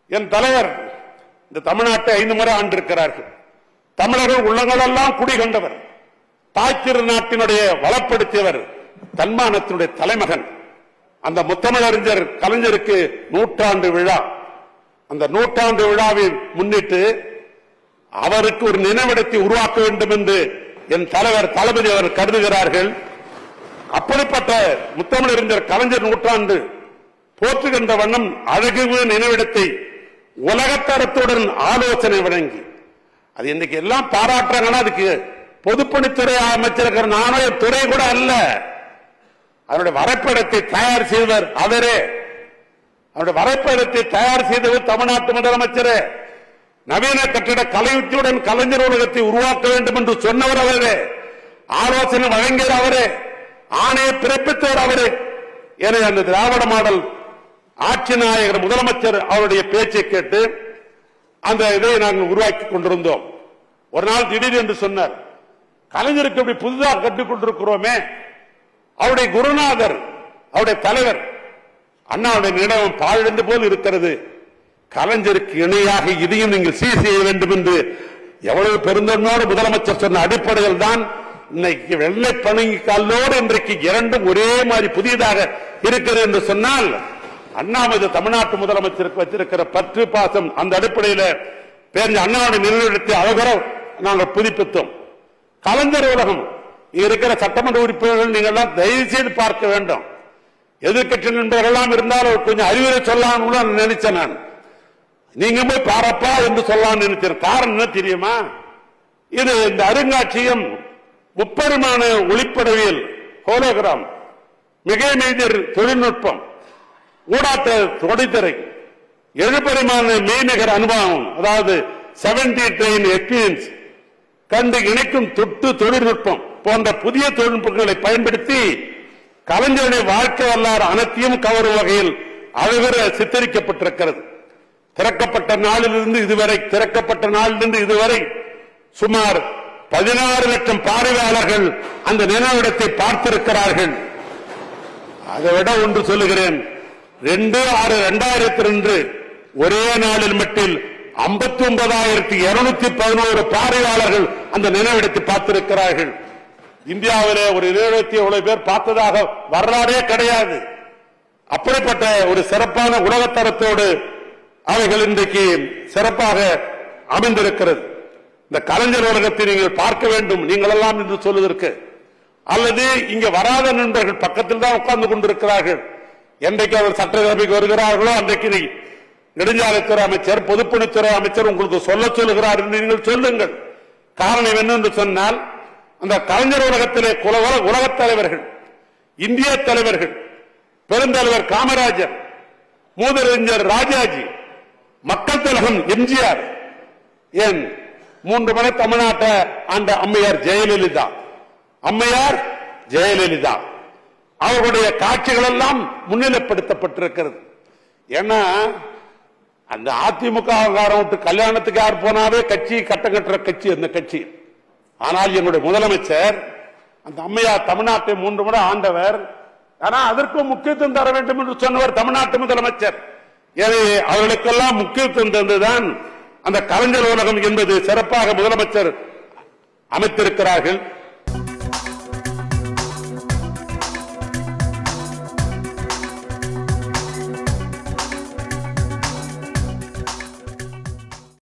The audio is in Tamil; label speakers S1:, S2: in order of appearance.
S1: என் தலைவர் இந்த தமிழ்நாட்டை ஐந்து முறை ஆண்டிருக்கிறார்கள் தமிழர்கள் உள்ளங்களெல்லாம் குடிகொண்டவர் தாய்த்திரு நாட்டினுடைய வளப்படுத்தியவர் தன்மானத்தினுடைய தலைமகன் அந்த முத்தமிழறிஞர் கலைஞருக்கு நூற்றாண்டு விழா அந்த நூற்றாண்டு விழாவை முன்னிட்டு அவருக்கு ஒரு நினைவிடத்தை உருவாக்க வேண்டும் என்று என் தலைவர் தளபதி அவர் கருதுகிறார்கள் அப்படிப்பட்ட முத்தமிழறிஞர் கலைஞர் நூற்றாண்டு போற்றுகின்ற வண்ணம் அழகுமிகு நினைவிடத்தை உலகத்தரத்துடன் ஆலோசனை வழங்கி அது இன்னைக்கு எல்லாம் பாராட்டுறாங்கன்னா அதுக்கு பொதுப்பணித்துறை அமைச்சிருக்கிற நானே துறை கூட அல்ல அதனுடைய வரைபடத்தை தயார் செய்தவர் அவரே அவருடைய வரைபடத்தை தயார் செய்தவர் தமிழ்நாட்டு முதலமைச்சரே நவீன கட்டிட கலையுத்தியுடன் கலைஞர் உலகத்தை உருவாக்க வேண்டும் என்று சொன்னவர் அவரே ஆலோசனை வழங்கியவர் அவரே ஆணையை பிறப்பித்தவர் அவரே எனவே அந்த திராவிட மாடல் ஆட்சி நாயகர் முதலமைச்சர் அவருடைய பேச்சை கேட்டு அந்த இதை நாங்கள் உருவாக்கி கொண்டிருந்தோம் ஒரு நாள் திடீர் என்று சொன்னார் கலைஞருக்கு இப்படி புதிதாக கற்றுக் கொண்டிருக்கிறோமே அவருடைய குருநாதர் அவருடைய தலைவர் அண்ணாவுடைய நினைவம் பாழடைந்து போல் இருக்கிறது கலைஞருக்கு இணையாக இதையும் நீங்கள் சீர் செய்ய வேண்டும் என்று எவ்வளவு பெருந்தன்மையோடு முதலமைச்சர் சொன்ன அடிப்படையில் தான் இன்னைக்கு வெள்ளை பணங்கி கல்லோடு இன்றைக்கு இரண்டும் ஒரே மாதிரி புதியதாக இருக்கிறது என்று சொன்னால் அண்ணாமது தமிழ்நாட்டு முதலமைச்சருக்கு வச்சிருக்கிற பற்று பாசம் அந்த அடிப்படையில் பேர்ந்த அண்ணாவுடைய நிறுவனத்தை அழகர நாங்கள் புதுப்பித்தோம் கலைஞர் உலகம் இங்க இருக்கிற சட்டமன்ற உறுப்பினர்கள் நீங்கள் எல்லாம் தயவு செய்து பார்க்க வேண்டும் எதிர்கட்சி நண்பர்கள்லாம் இருந்தாலும் கொஞ்சம் அறிவுரை சொல்லலாம்னு கூட நினைச்சேன் நான் நீங்க போய் பாரப்பா என்று சொல்லலாம்னு நினைச்சேன் காரணம் என்ன தெரியுமா இது இந்த அருங்காட்சியகம் முப்பரிமாண ஒளிப்படவியல் ஹோலோகிராம் மிக மேஜர் தொழில்நுட்பம் ஊடாட்ட தொடைத்திரை எழுபரிமாண மெய்நிகர் அனுபவம் அதாவது செவன்டி ட்ரெயின் எக்ஸ்பீரியன்ஸ் கண்டு இணைக்கும் தொட்டு தொழில்நுட்பம் போன்ற புதிய தொழில்நுட்பங்களை பயன்படுத்தி கலைஞருடைய வாழ்க்கை வரலாறு அனைத்தையும் கவரும் வகையில் அழகுற சித்தரிக்கப்பட்டிருக்கிறது திறக்கப்பட்ட நாளிலிருந்து இதுவரை திறக்கப்பட்ட நாளிலிருந்து இதுவரை சுமார் பதினாறு லட்சம் பார்வையாளர்கள் அந்த நினைவிடத்தை பார்த்திருக்கிறார்கள் அதை விட ஒன்று சொல்லுகிறேன் ரெண்டு ஆறு ரெண்டாயிரத்தி ரெண்டு ஒரே நாளில் மட்டில் ஐம்பத்தி ஒன்பதாயிரத்தி இருநூத்தி பதினோரு பார்வையாளர்கள் அந்த நினைவிடத்தை பார்த்திருக்கிறார்கள் இந்தியாவிலே ஒரு நினைவிடத்தை எவ்வளவு பேர் பார்த்ததாக வரலாறே கிடையாது அப்படிப்பட்ட ஒரு சிறப்பான உலகத்தரத்தோடு அவைகள் இன்றைக்கு சிறப்பாக அமைந்திருக்கிறது இந்த கலைஞர் உலகத்தை நீங்கள் பார்க்க வேண்டும் நீங்கள் எல்லாம் என்று சொல்வதற்கு அல்லது இங்க வராத நண்பர்கள் பக்கத்தில் தான் உட்கார்ந்து கொண்டிருக்கிறார்கள் என்றைக்கு அவர் சட்டசபைக்கு வருகிறார்களோ அன்றைக்கு நீ நெடுஞ்சாலைத்துறை அமைச்சர் பொதுப்பணித்துறை அமைச்சர் உங்களுக்கு சொல்ல சொல்லுகிறார் என்று நீங்கள் சொல்லுங்கள் காரணம் என்ன என்று சொன்னால் அந்த கலைஞர் உலகத்திலே குல உல- உலகத் தலைவர்கள் இந்திய தலைவர்கள் பெருந்தலைவர் காமராஜர் மூதறிஞர் ராஜாஜி மக்கள் திலகம் எம்ஜிஆர் ஏன் மூன்று முறை தமிழ்நாட்டை ஆண்ட அம்மையார் ஜெயலலிதா அம்மையார் ஜெயலலிதா அவர்களுடைய காட்சிகள் எல்லாம் முன்னிலைப்படுத்தப்பட்டிருக்கிறது ஏன்னா அந்த அதிமுக காரன் விட்டு கல்யாணத்துக்கு யார் போனாவே கட்சி கட்டம் கட்டுற கட்சி அந்த கட்சி ஆனால் என்னுடைய முதலமைச்சர் அந்த அம்மையார் தமிழ்நாட்டை மூன்று முறை ஆண்டவர் ஆனா அதற்கும் முக்கியத்துவம் தர வேண்டும் என்று சொன்னவர் தமிழ்நாட்டு முதலமைச்சர் எனவே அவர்களுக்கெல்லாம் முக்கியத்துவம் தந்துதான் அந்த கலைஞர் உலகம் என்பது சிறப்பாக முதலமைச்சர் அமைத்திருக்கிறார்கள்